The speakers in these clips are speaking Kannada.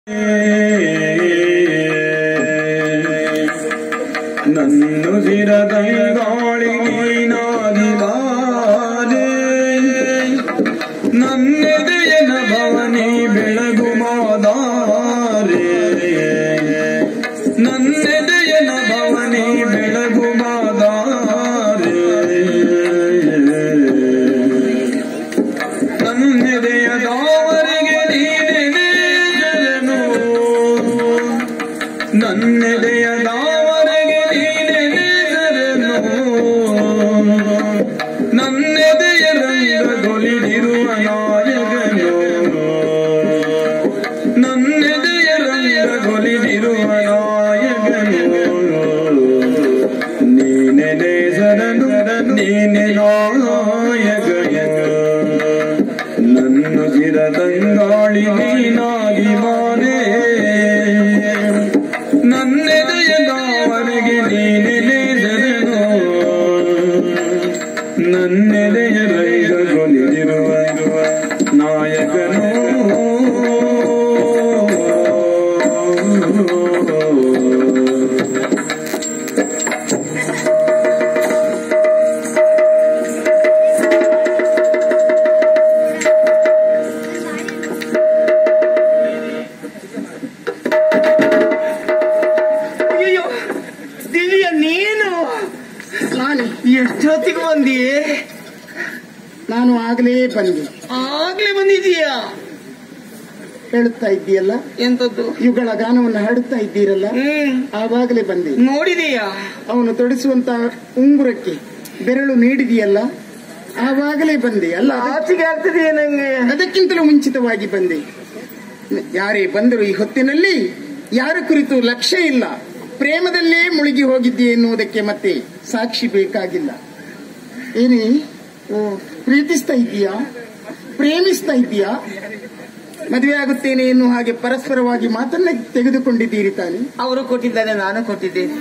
ನನ್ನು ಸಿರದಂಗಾಳಿ ನೀನಾಗಿ ಬಾರೆ ನನ್ನೆದೆಯನ ಭವನಿ ಬೆಳಗು ಮಾದಾರೆ ನನ್ನೆದೆಯನ ಭವನಿ ಬೆಳಗು ಮಾದಾರೆ ನನ್ನೆದೆಯ ದಾವರಿಗೆ ನೀನೆ ಶರಣು ನನ್ನೆದೆಯ ದಾವರಿಗೆ ನೀನೆ ಶರಣು ನನ್ನೆದೆಯ ರಂಗಗೊಲಿದಿರುವ ನಾಯಕನು ನನ್ನೆದೆಯ ರಂಗಗೊಲಿದಿರುವ ನಾಯಕನು ನೀನೆ ಶರಣು ನೀನೆ ನಾಯಕನು ನನ್ನ ಚಿರದಂಗಾಳಿ ನೀನಾಗಿ ಬಾರೆ ನನ್ನೆದೆಯದವರೆಗೆ ನೀನೆ ಶರಣು ನನ್ನೆದೆಯ ರೈಗಗೊಲಿದಿರುವ ನಾಯಕನು ಅಯ್ಯೋ ದಿವ್ಯ ನೀನು ನಾನು ಎಷ್ಟೊತ್ತಿಗೆ ಬಂದಿಯೇ ನಾನು ಆಗಲೇ ಬಂದೆ ಆಗ್ಲೇ ಬಂದಿದೀಯಾ ಹೇಳುತ್ತಾ ಇದ್ದೀಯಲ್ಲ ಎಂತದ್ದು ಯುಗಳ ಗಾನವನ್ನು ಹಾಡುತ್ತಾ ಇದ್ದೀರಲ್ಲ ಹ್ಮ್ ಆವಾಗಲೇ ಬಂದೆ ನೋಡಿದೀಯಾ ಅವನು ತೊಡಿಸುವಂತ ಉಂಗುರಕ್ಕೆ ಬೆರಳು ನೀಡಿದೆಯಲ್ಲ ಆವಾಗಲೇ ಬಂದೆ ಅಲ್ಲ ಅದಕ್ಕೆ- ಆಚೆಗೆ ಆಗ್ತದೆಯಾ ನಂಗೆ ಅದಕ್ಕಿಂತಲೂ ಮುಂಚಿತವಾಗಿ ಬಂದೆ ಯಾರೇ ಬಂದರು ಈ ಹೊತ್ತಿನಲ್ಲಿ ಯಾರ ಕುರಿತು ಲಕ್ಷ್ಯ ಇಲ್ಲ ಪ್ರೇಮದಲ್ಲೇ ಮುಳುಗಿ ಹೋಗಿದ್ದೆ ಎನ್ನುವುದಕ್ಕೆ ಮತ್ತೆ ಸಾಕ್ಷಿ ಬೇಕಾಗಿಲ್ಲ ಏನೇ ಓ ಪ್ರೀತಿಸ್ತಾ ಇದ್ದೀಯಾ ಪ್ರೇಮಿಸ್ತಾ ಇದ್ದೀಯಾ ಮದುವೆ ಆಗುತ್ತೇನೆ ಎನ್ನುವ ಹಾಗೆ ಪರಸ್ಪರವಾಗಿ ಮಾತನ್ನ ತೆಗೆದುಕೊಂಡಿದ್ದೀರಿ ತಾನೆ ಅವರು ಕೊಟ್ಟಿದ್ದಾರೆ ನಾನು ಕೊಟ್ಟಿದ್ದೇನೆ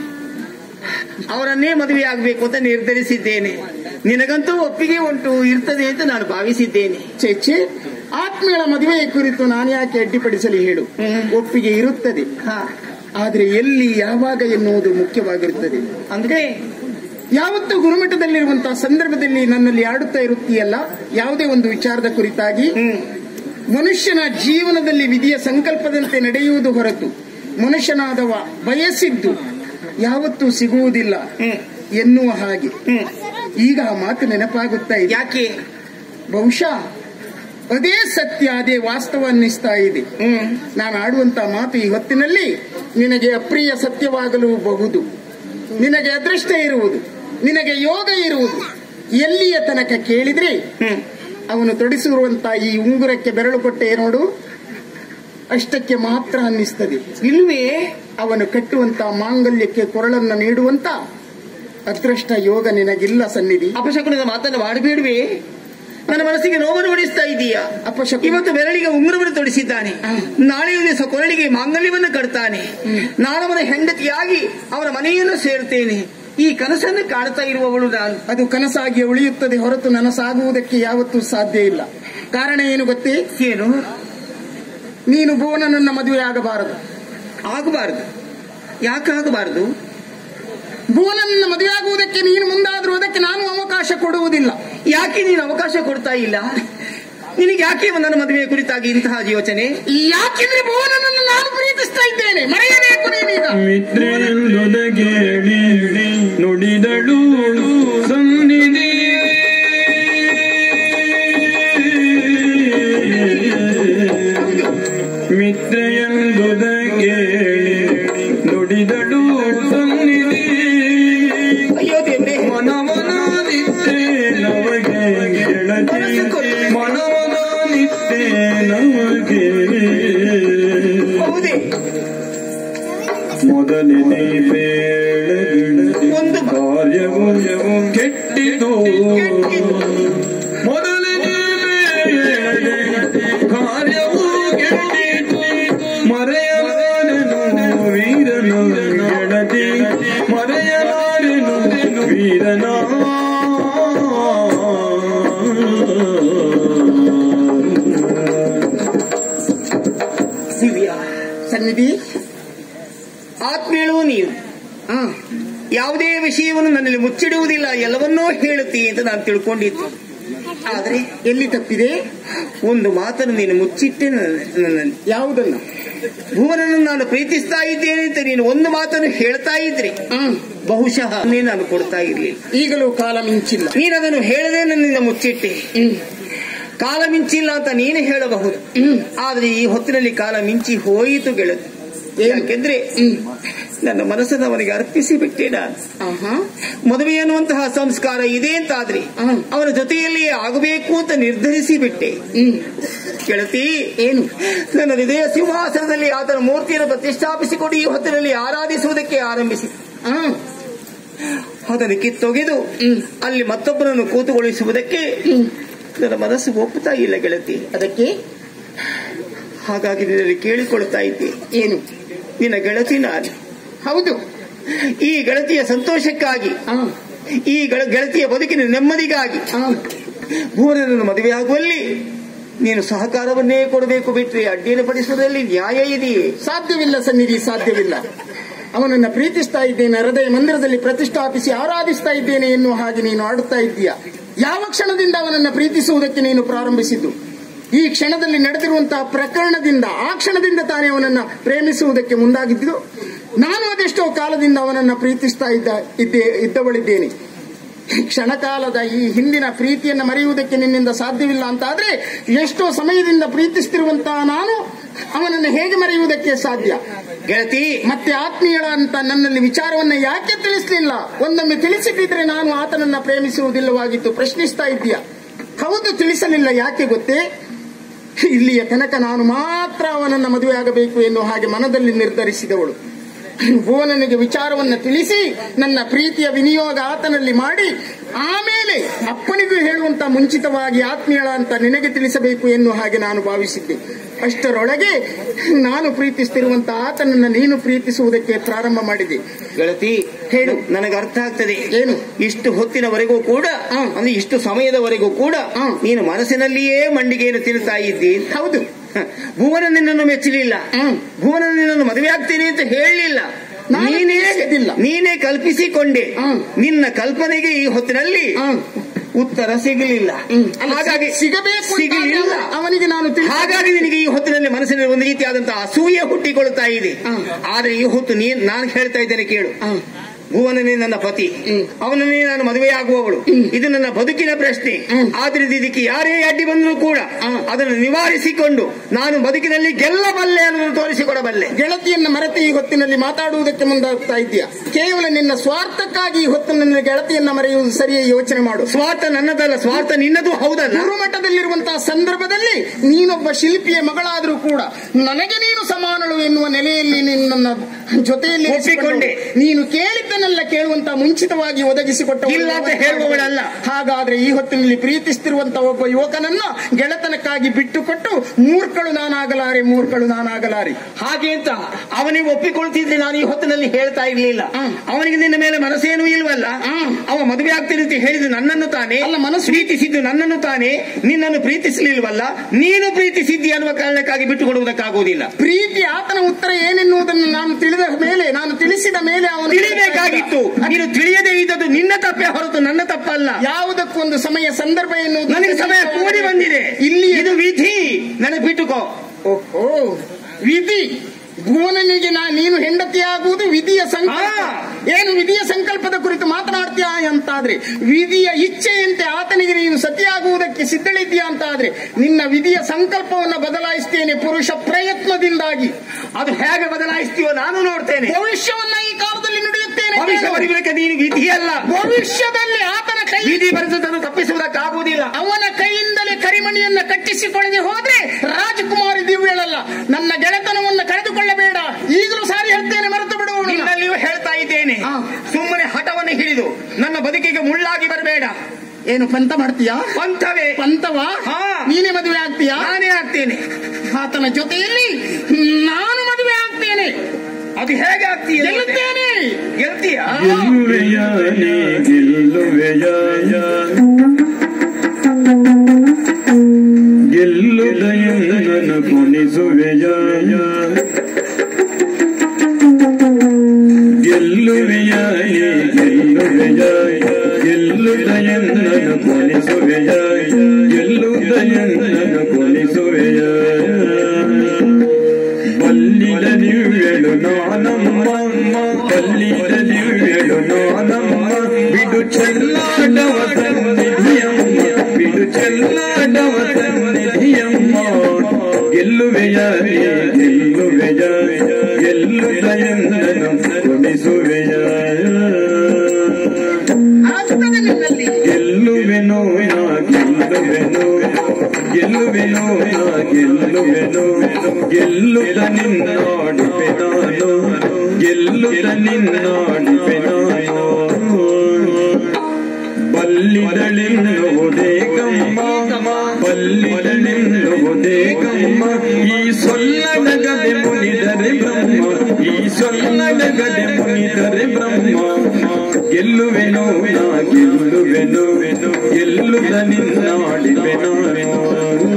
ಅವರನ್ನೇ ಮದುವೆ ಆಗ್ಬೇಕು ಅಂತ ನಿರ್ಧರಿಸಿದ್ದೇನೆ ನಿನಗಂತೂ ಒಪ್ಪಿಗೆ ಉಂಟು ಇರ್ತದೆ ಅಂತ ನಾನು ಭಾವಿಸಿದ್ದೇನೆ ಚೇಚೆ ಆತ್ಮೀಯಳ ಮದುವೆಯ ಕುರಿತು ನಾನು ಯಾಕೆ ಅಡ್ಡಿಪಡಿಸಲಿ ಹೇಳು ಹ್ಮ್. ಒಪ್ಪಿಗೆ ಇರುತ್ತದೆ ಹಾ ಆದ್ರೆ ಎಲ್ಲಿ ಯಾವಾಗ ಎನ್ನುವುದು ಮುಖ್ಯವಾಗಿರುತ್ತದೆ ಅಂದ್ರೆ ಯಾವತ್ತು ಗುರುಮಠದಲ್ಲಿರುವಂತಹ ಸಂದರ್ಭದಲ್ಲಿ ನನ್ನಲ್ಲಿ ಆಡುತ್ತಾ ಇರುತ್ತೀಯಲ್ಲ ಯಾವುದೇ ಒಂದು ವಿಚಾರದ ಕುರಿತಾಗಿ ಹ್ಮ್ ಮನುಷ್ಯನ ಜೀವನದಲ್ಲಿ ವಿಧಿಯ ಸಂಕಲ್ಪದಂತೆ ನಡೆಯುವುದು ಹೊರತು ಮನುಷ್ಯನಾದವ ಬಯಸಿದ್ದು ಯಾವತ್ತೂ ಸಿಗುವುದಿಲ್ಲ ಹ್ಮ್ ಎನ್ನುವ ಹಾಗೆ ಹ್ಮ್ ಈಗ ಆ ಮಾತು ನೆನಪಾಗುತ್ತಾ ಇದೆ ಯಾಕೆ ಬಹುಶಃ ಅದೇ ಸತ್ಯ ಅದೇ ವಾಸ್ತವ ಅನ್ನಿಸ್ತಾ ಇದೆ ಹ್ಮ್ ನಾನು ಆಡುವಂತ ಮಾತು ಈ ಹೊತ್ತಿನಲ್ಲಿ ನಿನಗೆ ಅಪ್ರಿಯ ಸತ್ಯವಾಗಲೂ ಬಹುದು ನಿನಗೆ ಅದೃಷ್ಟ ಇರುವುದು ನಿನಗೆ ಯೋಗ ಇರುವುದು ಎಲ್ಲಿಯ ತನಕ ಕೇಳಿದ್ರೆ ಹ್ಮ್ ಅವನು ತೊಡಿಸಿರುವಂತ ಈ ಉಂಗುರಕ್ಕೆ ಬೆರಳು ಕೊಟ್ಟೆ ನೋಡು ಅಷ್ಟಕ್ಕೆ ಮಾತ್ರ ಅನ್ನಿಸ್ತದೆ ಇಲ್ವೇ ಅವನು ಕಟ್ಟುವಂತ ಮಾಂಗಲ್ಯಕ್ಕೆ ಕೊರಳನ್ನು ನೀಡುವಂತ ಅದೃಷ್ಟ ಯೋಗ ನಿನಗಿಲ್ಲ ಸನ್ನಿಧಿ ಅಪಶಕುನದ ಮಾತನ್ನು ಮಾಡಬೇಡವೇ ನನ್ನ ಮನಸ್ಸಿಗೆ ನೋವನ್ನು ಉಡಿಸ್ತಾ ಇದೀಯಾ ಅಪಶಕು ಇವತ್ತು ಬೆರಳಿಗೆ ಉಂಗುರವನ್ನು ತೊಡಿಸಿದ್ದಾನೆ ನಾಳೆ ದಿವಸ ಕೊರಳಿಗೆ ಮಾಂಗಲ್ಯವನ್ನು ಕಟ್ತಾನೆ ನಾನವನ ಹೆಂಡತಿಯಾಗಿ ಅವನ ಮನೆಯನ್ನು ಸೇರ್ತೇನೆ ಈ ಕನಸನ್ನು ಕಾಣ್ತಾ ಇರುವವಳು ನಾನು ಅದು ಕನಸಾಗಿ ಉಳಿಯುತ್ತದೆ ಹೊರತು ನನಸಾಗುವುದಕ್ಕೆ ಯಾವತ್ತೂ ಸಾಧ್ಯ ಇಲ್ಲ ಕಾರಣ ಏನು ಗೊತ್ತೇ ಏನು ನೀನು ಭುವನನನ್ನ ಮದುವೆ ಆಗಬಾರದು ಆಗಬಾರದು ಯಾಕಾಗಬಾರದು ಭುವನನ್ನ ಮದುವೆ ಆಗುವುದಕ್ಕೆ ನೀನು ಮುಂದಾದರೂ ಅದಕ್ಕೆ ನಾನು ಅವಕಾಶ ಕೊಡುವುದಿಲ್ಲ ಯಾಕೆ ನೀನು ಅವಕಾಶ ಕೊಡ್ತಾ ಇಲ್ಲ ನಿನಗೆ ಯಾಕೆ ನನ್ನ ಮದುವೆಯ ಕುರಿತಾಗಿ ಇಂತಹ ಯೋಚನೆ ಯಾಕೆಂದ್ರೆ ಭುವನನನ್ನು ನಾನು ಪ್ರೀತಿಸ್ತಾ ಇದ್ದೇನೆ ಮರೆಯಬೇಕು ನೀನೀಗ ಮಿತ್ರೆಂದುದಗೇಳಿ ನುಡಿದಳು ಸನ್ನಿಧಿ ಮಿತ್ರೆಯಂದುದಗೇಳಿ ನುಡಿದಳು ಸನ್ನಿಧಿ ಅಯ್ಯೋ ದೇವ್ರೆ ಮನವನಾದಿತ್ತೆ ನಮಗೆ ಗೆಳತಿ ಮನವನಾದಿತ್ತೆ ನಮಗೆ ಹೌದೇ ಮೊದಲನೇ ಬೇಳಗಿಡದಿ ಒಂದು ಕಾರ್ಯವು ಕೆಟ್ಟಿತು ಮೊದಲನೇ ಬೇಳಗಿಡದಿ ಕಾರ್ಯವು ಕೆಟ್ಟಿತು ಮರೆಯಲಾರೆನು ವೀರನ ಗೆಳತಿ ಮರೆಯಲಾರೆನು ವೀರನ ದಿವ್ಯ ಸನ್ನಿಧಿ ಆತ್ಮೀಯಳು ನೀನು ಆ, ಯಾವುದೇ ವಿಷಯವನ್ನು ನನ್ನಲ್ಲಿ ಮುಚ್ಚಿಡುವುದಿಲ್ಲ ಎಲ್ಲವನ್ನೂ ಹೇಳುತ್ತಿ ಅಂತ ನಾನು ತಿಳ್ಕೊಂಡಿದ್ದೆ ಆದ್ರೆ ಎಲ್ಲಿ ತಪ್ಪಿದೆ ಒಂದು ಮಾತನ್ನು ನೀನು ಮುಚ್ಚಿಟ್ಟೆ ನನ್ನ- ನನ್ನಲ್ಲಿ ಯಾವುದನ್ನು ಭುವನನ್ನು ನಾನು ಪ್ರೀತಿಸ್ತಾ ಇದ್ದೇನೆ ಅಂತ ನೀನು ಒಂದು ಮಾತನ್ನು ಹೇಳ್ತಾ ಇದ್ರೆ ಹ್ಮ್ ಬಹುಶಃ ನೀನು ನಾನು ಕೊಡ್ತಾ ಇರ್ಲಿಲ್ಲ ಈಗಲೂ ಕಾಲ ಮಿಂಚಿಲ್ಲ ನೀನು ಅದನ್ನು ಹೇಳದೆ ನನ್ನಿಂದ ಮುಚ್ಚಿಟ್ಟೆ ಹ್ಮ್ ಕಾಲ ಮಿಂಚಿಲ್ಲ ಅಂತ ನೀನು ಹೇಳಬಹುದು ಹ್ಮ್ ಆದ್ರೆ ಈ ಹೊತ್ತಿನಲ್ಲಿ ಕಾಲ ಮಿಂಚಿ ಹೋಯಿತು ಗೆಳತಿ ಯಾಕೆಂದ್ರೆ ಹ್ಮ್ ನನ್ನ ಮನಸ್ಸನ್ನು ಅವನಿಗೆ ಅರ್ಪಿಸಿ ಬಿಟ್ಟೆ ನಾನು ಆಹಾ ಮದುವೆ ಅನ್ನುವಂತಹ ಸಂಸ್ಕಾರ ಇದೆ ಅಂತಾದ್ರೆ ಹ್ಮ್. ಅವನ ಜೊತೆಯಲ್ಲಿಯೇ ಆಗಬೇಕು ಅಂತ ನಿರ್ಧರಿಸಿ ಬಿಟ್ಟೆ ಹ್ಮ್ ಗೆಳತಿ ಏನು ನನ್ನ ಹೃದಯ ಸಿಂಹಾಸನದಲ್ಲಿ ಆತನ ಮೂರ್ತಿಯನ್ನು ಪ್ರತಿಷ್ಠಾಪಿಸಿಕೊಂಡು ಈ ಹೊತ್ತಿನಲ್ಲಿ ಆರಾಧಿಸುವುದಕ್ಕೆ ಆರಂಭಿಸಿ ಆ, ಅದನ್ನು ಕಿತ್ತೊಗೆದು ಹ್ಮ್. ಅಲ್ಲಿ ಮತ್ತೊಬ್ಬರನ್ನು ಕೂತುಗೊಳಿಸುವುದಕ್ಕೆ ಹ್ಮ್. ನನ್ನ ಮನಸ್ಸು ಒಪ್ಪುತ್ತಾ ಇಲ್ಲ ಗೆಳತಿ ಅದಕ್ಕೆ ಹಾಗಾಗಿ ನಿನ್ನಲ್ಲಿ ಕೇಳಿಕೊಳ್ತಾ ಇದ್ದೆ ಏನು ನಿನ್ನ ಗೆಳತಿ ನಾನು ಹೌದು ಈ ಗೆಳತಿಯ ಸಂತೋಷಕ್ಕಾಗಿ ಆ, ಈ ಗೆಳ- ಗೆಳತಿಯ ಬದುಕಿನ ನೆಮ್ಮದಿಗಾಗಿ ಆ, ಭುವನನ್ನು ಮದುವೆಯಾಗುವಲ್ಲಿ ನೀನು ಸಹಕಾರವನ್ನೇ ಕೊಡಬೇಕು ಬಿಟ್ರೆ ಅಡ್ಡಿಯನ್ನು ಪಡಿಸುವುದರಲ್ಲಿ ನ್ಯಾಯ ಇದೆಯೇ ಸಾಧ್ಯವಿಲ್ಲ ಸನ್ನಿಧಿ ಸಾಧ್ಯವಿಲ್ಲ ಅವನನ್ನ ಪ್ರೀತಿಸ್ತಾ ಇದ್ದೇನೆ ಹೃದಯ ಮಂದಿರದಲ್ಲಿ ಪ್ರತಿಷ್ಠಾಪಿಸಿ ಆರಾಧಿಸ್ತಾ ಇದ್ದೇನೆ ಎನ್ನುವ ಹಾಗೆ ನೀನು ಆಡುತ್ತಾ ಇದ್ದೀಯ ಯಾವ ಕ್ಷಣದಿಂದ ಅವನನ್ನ ಪ್ರೀತಿಸುವುದಕ್ಕೆ ನೀನು ಪ್ರಾರಂಭಿಸಿದ್ದು ಈ ಕ್ಷಣದಲ್ಲಿ ನಡೆದಿರುವಂತಹ ಪ್ರಕರಣದಿಂದ ಆ ಕ್ಷಣದಿಂದ ತಾನೇ ಅವನನ್ನ ಪ್ರೇಮಿಸುವುದಕ್ಕೆ ಮುಂದಾಗಿದ್ದು ನಾನು ಅದೆಷ್ಟೋ ಕಾಲದಿಂದ ಅವನನ್ನ ಪ್ರೀತಿಸ್ತಾ ಇದ್ದ ಇದ್ದೇ ಇದ್ದವಳಿದ್ದೇನೆ ಕ್ಷಣಕಾಲದ ಈ ಹಿಂದಿನ ಪ್ರೀತಿಯನ್ನು ಮರೆಯುವುದಕ್ಕೆ ನಿನ್ನಿಂದ ಸಾಧ್ಯವಿಲ್ಲ ಅಂತ ಆದ್ರೆ ಎಷ್ಟೋ ಸಮಯದಿಂದ ಪ್ರೀತಿಸ್ತಿರುವಂತಹ ನಾನು ಅವನನ್ನು ಹೇಗೆ ಮರೆಯುವುದಕ್ಕೆ ಸಾಧ್ಯ ಗೆಳತಿ ಮತ್ತೆ ಆತ್ಮೀಯಳ ಅಂತ ನನ್ನಲ್ಲಿ ವಿಚಾರವನ್ನ ಯಾಕೆ ತಿಳಿಸಲಿಲ್ಲ ಒಂದೊಮ್ಮೆ ತಿಳಿಸಿದ್ರೆ ನಾನು ಆತನನ್ನ ಪ್ರೇಮಿಸುವುದಿಲ್ಲವಾಗಿತ್ತು ಪ್ರಶ್ನಿಸ್ತಾ ಇದ್ದೀಯ ಹೌದು ತಿಳಿಸಲಿಲ್ಲ ಯಾಕೆ ಗೊತ್ತೇ ಇಲ್ಲಿಯ ತನಕ ನಾನು ಮಾತ್ರ ಅವನನ್ನ ಮದುವೆಯಾಗಬೇಕು ಎನ್ನುವ ಹಾಗೆ ಮನದಲ್ಲಿ ನಿರ್ಧರಿಸಿದವಳು ಭುವನನಿಗೆ ವಿಚಾರವನ್ನ ತಿಳಿಸಿ ನನ್ನ ಪ್ರೀತಿಯ ವಿನಿಯೋಗ ಆತನಲ್ಲಿ ಮಾಡಿ ಆಮೇಲೆ ಅಪ್ಪನಿಗೂ ಹೇಳುವಂತ ಮುಂಚಿತವಾಗಿ ಆತ್ಮೀಯಳ ಅಂತ ನಿನಗೆ ತಿಳಿಸಬೇಕು ಎನ್ನುವ ಹಾಗೆ ನಾನು ಭಾವಿಸಿದ್ದೆ ಅಷ್ಟರೊಳಗೆ ನಾನು ಪ್ರೀತಿಸ್ತಿರುವಂತ ಆತನನ್ನ ನೀನು ಪ್ರೀತಿಸುವುದಕ್ಕೆ ಪ್ರಾರಂಭ ಮಾಡಿದೆ ಗೆಳತಿ ಹೇಳು. ನನಗೆ ಅರ್ಥ ಆಗ್ತದೆ ಏನು? ಇಷ್ಟು ಹೊತ್ತಿನವರೆಗೂ ಕೂಡ ಹಾ. ಅಂದ್ರೆ ಇಷ್ಟು ಸಮಯದವರೆಗೂ ಕೂಡ ಹಾ. ನೀನು ಮನಸ್ಸಿನಲ್ಲಿಯೇ ಮಂಡಿಗೆಯನ್ನು ತಿರುತ್ತಾ ಇದ್ದಿ ಹೌದು ಹ. ಭುವನ ನಿನ್ನನ್ನು ಮೆಚ್ಚಲಿಲ್ಲ ಹ್ಮ್. ಭುವನ ನಿನ್ನನ್ನು ಮದುವೆ ಆಗ್ತೇನೆ ಅಂತ ಹೇಳಲಿಲ್ಲ ನಾನು ನೀನೇ ತಿಳಿಸಿದ್ದಿಲ್ಲ. ನೀನೇ ಕಲ್ಪಿಸಿಕೊಂಡೆ ಹ್ಮ್. ನಿನ್ನ ಕಲ್ಪನೆಗೆ ಈ ಹೊತ್ತಿನಲ್ಲಿ ಹ್ಮ್. ಉತ್ತರ ಸಿಗಲಿಲ್ಲ ಅಲ್ಲ, ಹಾಗಾಗಿ ಸಿಗಬೇಕು ಅಂತ ಸಿಗಲಿಲ್ಲ ಅವನಿಗೆ- ಅವನಿಗೆ ನಾನು ತಿಳಿಸಿ ಹಾಗಾಗಿ ನಿನಗೆ ಈ ಹೊತ್ತಿನಲ್ಲಿ ಮನಸ್ಸಿನಲ್ಲಿ ಒಂದು ರೀತಿಯಾದಂತಹ ಅಸೂಯೆ ಹುಟ್ಟಿಕೊಳ್ತಾ ಇದೆ ಹ್ಮ್. ಆದ್ರೆ ಈ ಹೊತ್ತು ನೀನ್ ನಾನು ಹೇಳ್ತಾ ಇದ್ದೇನೆ ಕೇಳು ಹ್ಮ್. ಭುವನನೇ ನನ್ನ ಪತಿ ಹ್ಮ್. ಅವನನ್ನೇ ನಾನು ಮದುವೆಯಾಗುವವಳು ಇದು ನನ್ನ ಬದುಕಿನ ಪ್ರಶ್ನೆ ಹ್ಮ್. ಆದ್ರಿಂದ ಇದಕ್ಕೆ ಯಾರೇ ಅಡ್ಡಿ ಬಂದರೂ ಕೂಡ ಹ್ಮ್. ಅದನ್ನು ನಿವಾರಿಸಿಕೊಂಡು ನಾನು ಬದುಕಿನಲ್ಲಿ ಗೆಲ್ಲಬಲ್ಲೆ ಅನ್ನೋದನ್ನು ತೋರಿಸಿಕೊಡಬಲ್ಲೆ ಗೆಳತಿಯನ್ನ ಮರೆತು ಈ ಹೊತ್ತಿನಲ್ಲಿ ಮಾತಾಡುವುದಕ್ಕೆ ಮುಂದಾಗ್ತಾ ಇದೆಯಾ ಕೇವಲ ನಿನ್ನ ಸ್ವಾರ್ಥಕ್ಕಾಗಿ ಈ ಹೊತ್ತು ನನ್ನ ಗೆಳತಿಯನ್ನ ಮರೆಯುವುದು ಸರಿಯೇ ಯೋಚನೆ ಮಾಡು ಸ್ವಾರ್ಥ ನನ್ನದಲ್ಲ ಸ್ವಾರ್ಥ ನಿನ್ನದು ಹೌದಲ್ಲ ಗುರುಮಠದಲ್ಲಿರುವಂತಹ ಸಂದರ್ಭದಲ್ಲಿ ನೀನೊಬ್ಬ ಶಿಲ್ಪಿಯ ಮಗಳಾದರೂ ಕೂಡ ನನಗೆ ನೀನು ಸಮಾನಳು ಎನ್ನುವ ನೆಲೆಯಲ್ಲಿ ನಿನ್ನ ಜೊತೆಯಲ್ಲಿ ಒಪ್ಪಿಕೊಂಡೆ. ನೀನು ಕೇಳಿದ್ದನ್ನೆಲ್ಲ ಕೇಳುವಂತ ಮುಂಚಿತವಾಗಿ ಒದಗಿಸಿಕೊಟ್ಟ ಇಲ್ಲ ಅಂತ ಹೇಳುವವಳಲ್ಲ. ಹಾಗಾದ್ರೆ ಈ ಹೊತ್ತಿನಲ್ಲಿ ಪ್ರೀತಿಸ್ತಿರುವಂತ ಒಬ್ಬ ಯುವಕನನ್ನ ಗೆಳತನಕ್ಕಾಗಿ ಬಿಟ್ಟುಕೊಟ್ಟು ಮೂರ್ಖಳು ನಾನಾಗಲಾರೆ ಮೂರ್ಖಳು ನಾನಾಗಲಾರೆ ಹಾಗೆ ಅಂತ ಅವನಿಗೆ ಒಪ್ಪಿಕೊಳ್ತಿದ್ರೆ ನಾನು ಈ ಹೊತ್ತಿನಲ್ಲಿ ಹೇಳ್ತಾ ಇರ್ಲಿಲ್ಲ ಹ್ಮ್. ಅವನಿಗೆ ನಿನ್ನ ಮೇಲೆ ಮನಸ್ಸೇನೂ ಇಲ್ವಲ್ಲ ಹ್ಮ್. ಅವ ಮದುವೆ ಆಗ್ತೀನಿ ಅಂತ ಹೇಳಿದ್ದು ನನ್ನನ್ನು ತಾನೇ ಅಲ್ಲ, ಮನಸ್ಸು- ಪ್ರೀತಿಸಿದ್ದು ನನ್ನನ್ನು ತಾನೇ ನಿನ್ನನ್ನು ಪ್ರೀತಿಸಲಿಲ್ವಲ್ಲ ನೀನು ಪ್ರೀತಿಸಿದ್ದಿ ಅನ್ನುವ ಕಾರಣಕ್ಕಾಗಿ ಬಿಟ್ಟುಕೊಡುವುದಕ್ಕಾಗುವುದಿಲ್ಲ ಪ್ರೀತಿ ಆತನ ಉತ್ತರ ಏನೆನ್ನುವುದನ್ನು ನಾನು ತಿಳಿದ ಮೇಲೆ ನಾನು ತಿಳಿಸಿದ ಮೇಲೆ ಅವನು ತಿಳಿಬೇಕಾಗಿತ್ತು ನೀನು ತಿಳಿಯದೇ ಇದ್ದದ್ದು ನಿನ್ನ ತಪ್ಪೇ ಹೊರತು ನನ್ನ ತಪ್ಪಲ್ಲ ಯಾವುದಕ್ಕೊಂದು ಸಮಯ ಸಂದರ್ಭ ಎನ್ನುವುದು ನನಗೆ ಸಮಯ ಕೂಡಿ ಬಂದಿದೆ ಇಲ್ಲಿ ಇದು ವಿಧಿ ನನಗೆ ಬಿಟ್ಟುಕೋ ಓಹೋ ವಿಧಿ ಭುವನನಿಗೆ ನಾ ನೀನು ಹೆಂಡತಿಯಾಗುವುದು ವಿಧಿಯ ಸಂಕಲ್ಪ ಹಾ. ಏನು ವಿಧಿಯ ಸಂಕಲ್ಪದ ಕುರಿತು ಮಾತನಾಡ್ತೀಯಾ ಅಂತಾದ್ರೆ ವಿಧಿಯ ಇಚ್ಛೆಯಂತೆ ಆತನಿಗೆ ನೀನು ಸತಿಯಾಗುವುದಕ್ಕೆ ಸಿದ್ಧಳಿದ್ದೀಯಾ ಅಂತಾದ್ರೆ ನಿನ್ನ ವಿಧಿಯ ಸಂಕಲ್ಪವನ್ನು ಬದಲಾಯಿಸ್ತೇನೆ ಪುರುಷ ಪ್ರಯತ್ನದಿಂದಾಗಿ ಅದು ಹೇಗೆ ಬದಲಾಯಿಸ್ತೀವೋ ನಾನು ನೋಡ್ತೇನೆ ಭವಿಷ್ಯವನ್ನ ಈ ಕಾಲದಲ್ಲಿ ನುಡಿಯುತ್ತೇನೆ ಭವಿಷ್ಯ ಬರಿಬೇಕು ನೀನು ವಿಧಿಯಲ್ಲ ಭವಿಷ್ಯದಲ್ಲಿ ಆತನ ಕೈ ವಿಧಿ ಬರೆದದನ್ನು ತಪ್ಪಿಸುವುದಕ್ಕಾಗುವುದಿಲ್ಲ ಅವನ ಕೈಯಿಂದಲೇ ಕರಿಮಣಿಯನ್ನ ಕಟ್ಟಿಸಿಕೊಳ್ಳದೆ ಹೋದ್ರೆ ರಾಜಕುಮಾರಿ ದಿವ್ಯಳಲ್ಲ ನನ್ನ ಗೆಳೆತನವನ್ನು ಕಳೆದುಕೊಳ್ಳಬೇಡ ಈಗಲೂ ಸಾರಿ ಹೇಳ್ತೇನೆ ಮರೆತು ಬಿಡುವವನು ನಿನ್ನಲ್ಲಿಯೂ ಹೇಳ್ತಾ ಇದ್ದೇನೆ ಹಾ. ಸುಮ್ಮನೆ ಹಠವನ್ನು ಹಿಡಿದು ನನ್ನ ಬದುಕಿಗೆ ಮುಳ್ಳಾಗಿ ಬರಬೇಡ ಏನು ಪಂತ ಮಾಡ್ತೀಯಾ ಪಂಥವೇ ಪಂತವಾ ಹಾ. ನೀನೇ ಮದುವೆ ಆಗ್ತೀಯಾ ನಾನೇ ಆಗ್ತೇನೆ ಆತನ ಜೊತೆಯಲ್ಲಿ ನಾನು ಮದುವೆ ಆಗ್ತೇನೆ ಅದು ಹೇಗೆ ಆಗ್ತೀಯ ಗೆಲ್ಲುತ್ತೇನೆ ಗೆಲ್ತೀಯ ಗೆಲ್ಲುವೆಯ ನೀ ಗೆಲ್ಲುವೆಯ ಗೆಲ್ಲುದಯ ನನ್ನ ಕೊನಿಸುವೆಯ ಕೊಲಿಸುವೆಯ ಗೆಲ್ಲುವುದ ಎನ್ನನು ಕೊಲಿಸುವೆಯ ಬಲ್ಲಿದ ದಿವ್ಯಳು ನಾನಮ್ಮ ಬಲ್ಲಿದ ದಿವ್ಯಳು ನಾನಮ್ಮ ಬಿಡು ಚೆಲ್ಲಾಡವ ಸನ್ನಿಧಿಯಮ್ಮ ಬಿಡು ಚೆಲ್ಲಾಡವ ಸನ್ನಿಧಿಯಮ್ಮ ಗೆಲ್ಲುವೆಯ ನೀ ಗೆಲ್ಲುವೆಯ ಗೆಲ್ಲುತ್ತ ಎಂದನು ಕೊಡಿಸುವೆಯ ಆಗ್ತದೆ ನಿನ್ನಲ್ಲಿ ಗೆಲ್ಲುವೆನೋ ನಾ ಗೆಲ್ಲುವೆನೋ ಗೆಲ್ಲುವೆನೋ ನಾ ಗೆಲ್ಲುವೆನೋ ಗೆಲ್ಲುತ್ತ ನಿನ್ನಾಡುವೆ ನಾನು ಗೆಲ್ಲುತ್ತ ನಿನ್ನಾಡುವೆ ನಾನು ಬಲ್ಲಿದಳೆನ್ನುವುದೇ ಗಮ್ಮ ಬಲ್ಲಿದಳೆನ್ನುವುದೇ ಗಮ್ಮ ಈ ಸೊಲ್ಲಡಗದೆ ಮುನಿದರೆ ಬ್ರಹ್ಮ ಈ ಸೊಲ್ಲಡಗದೆ ಮುನಿದರೆ ಬ್ರಹ್ಮ ಗೆಲ್ಲುವೆನೋ ನಾ ಗೆಲ್ಲುವೆನೋ ಗೆಲ್ಲುತ್ತ ನಿನ್ನಾಡಿವೆ ನಾನು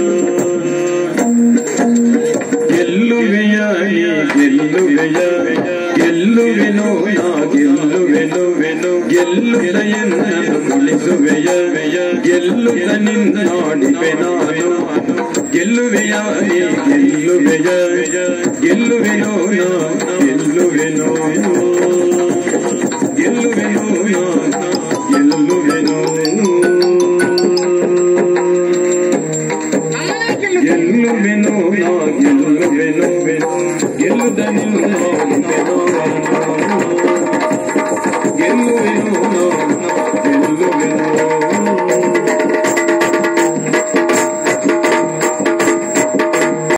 ಗೆಲ್ಲುವೆಯ ನೀ ಗೆಲ್ಲುವೆಯ ಗೆಲ್ಲುವೆನೋ ನಾ ಗೆಲ್ಲುವೆನು ಗೆಲ್ಲುತ್ತ ಎನ್ನನು ಉಳಿಸುವೆಯ ಗೆಲ್ಲುತ್ತ ನಿನ್ನಾಡಿವೆ ನಾನು ಗೆಲ್ಲುವೆಯ ನೀ ಗೆಲ್ಲುವೆಯ ಗೆಲ್ಲುವೆನೋ ನಾ ಗೆಲ್ಲುವೆನೋ ಗೆಲ್ಲುವೆನೋ ನಾ ಗೆಲ್ಲುವೆನೋ ನಮ್ಮನೆ ಗೆಲ್ಲುತ್ತೆ ಗೆಲ್ಲುವೆನು ನಾ ಗೆಲ್ಲುವೆನು ಗೆಲ್ಲುದ ನಿನ್ನ